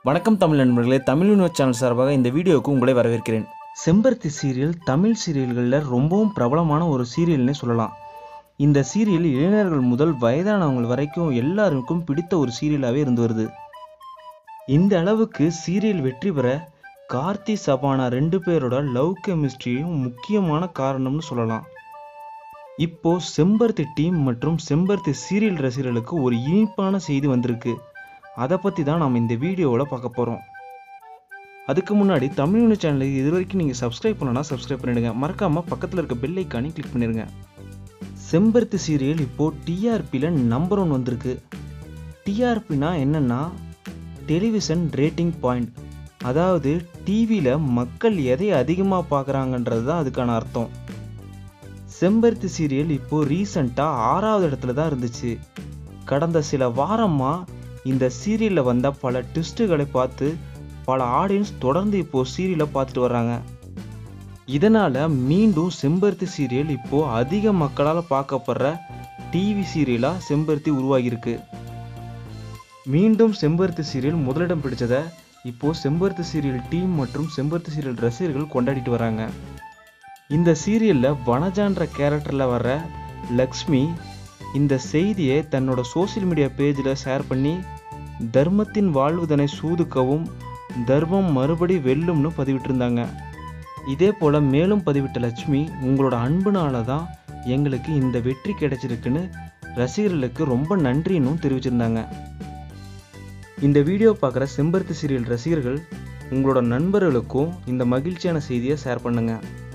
வணக்கம் தமிழ் நண்பர்களே Tamil universe channel சார்பாக இந்த வீடியோவுக்கு உங்களை வரவேற்கிறேன் செம்பருத்தி சீரியல் தமிழ் சீரியல்களில் ரொம்பவும் பிரபலமான ஒரு சீரியல்னே சொல்லலாம் இந்த சீரியல் இளைஞர்கள் முதல் வயதானவங்க வரைக்கும் எல்லாருக்கும் பிடித்த ஒரு சீரியலாகவே இருந்து வருது இந்த அளவுக்கு சீரியல் வெற்றி பெற கார்த்தி சபானா ரெண்டு பேரோட லவ் கெமிஸ்ட்ரியும் முக்கியமான காரணம்னு சொல்லலாம் இப்போ செம்பருத்தி டீம் மற்றும் செம்பருத்தி சீரியல் ரசிகர்களுக்கு ஒரு இனிப்பான செய்தி வந்திருக்கு அதை பற்றி தான் நாம் இந்த வீடியோவில் பார்க்க போகிறோம் அதுக்கு முன்னாடி தமிழ் யூனிட் சேனலுக்கு இது வரைக்கும் நீங்கள் சப்ஸ்கிரைப் பண்ணனா சப்ஸ்கிரைப் பண்ணிடுங்க மறக்காமல் பக்கத்தில் இருக்க பெல் ஐக்கானே கிளிக் பண்ணிடுங்க செம்பருத்தி சீரியல் இப்போது டிஆர்பியில் நம்பர் ஒன் வந்திருக்கு டிஆர்பினா என்னன்னா டெலிவிஷன் ரேட்டிங் பாயிண்ட் அதாவது டிவியில் மக்கள் எதை அதிகமாக பார்க்குறாங்கன்றது தான் அதுக்கான அர்த்தம் செம்பருத்தி சீரியல் இப்போ ரீசண்டாக ஆறாவது இடத்துல தான் இருந்துச்சு கடந்த சில வாரமாக இந்த சீரியலில் வந்த பல ட்விஸ்ட்டுகளை பார்த்து பல ஆடியன்ஸ் தொடர்ந்து இப்போ சீரியலை பார்த்துட்டு வர்றாங்க இதனால் மீண்டும் செம்பருத்தி சீரியல் இப்போ அதிக மக்களால் பார்க்கப்படுற டிவி சீரியலாக செம்பருத்தி உருவாகியிருக்கு மீண்டும் செம்பருத்தி சீரியல் முதலிடம் பிடிச்சதை இப்போ செம்பருத்தி சீரியல் டீம் மற்றும் செம்பருத்தி சீரியல் ரசிகர்கள் கொண்டாடிட்டு வராங்க இந்த சீரியலில் வனஜான்ற கேரக்டரில் வர்ற லக்ஷ்மி இந்த செய்தியை தன்னோட சோஷியல் மீடியா பேஜில் ஷேர் பண்ணி தர்மத்தின் வாழ்வுதனை சூதுக்கவும் தர்மம் மறுபடி வெல்லும்னு பதிவிட்டிருந்தாங்க இதே போல் மேலும் பதிவிட்ட லட்சுமி உங்களோட அன்புனால தான் எங்களுக்கு இந்த வெற்றி கிடைச்சிருக்குன்னு ரசிகர்களுக்கு ரொம்ப நன்றின்னும் தெரிவிச்சிருந்தாங்க இந்த வீடியோ பார்க்குற செம்பருத்தி சீரியல் ரசிகர்கள் உங்களோட நண்பர்களுக்கும் இந்த மகிழ்ச்சியான செய்தியை ஷேர் பண்ணுங்கள்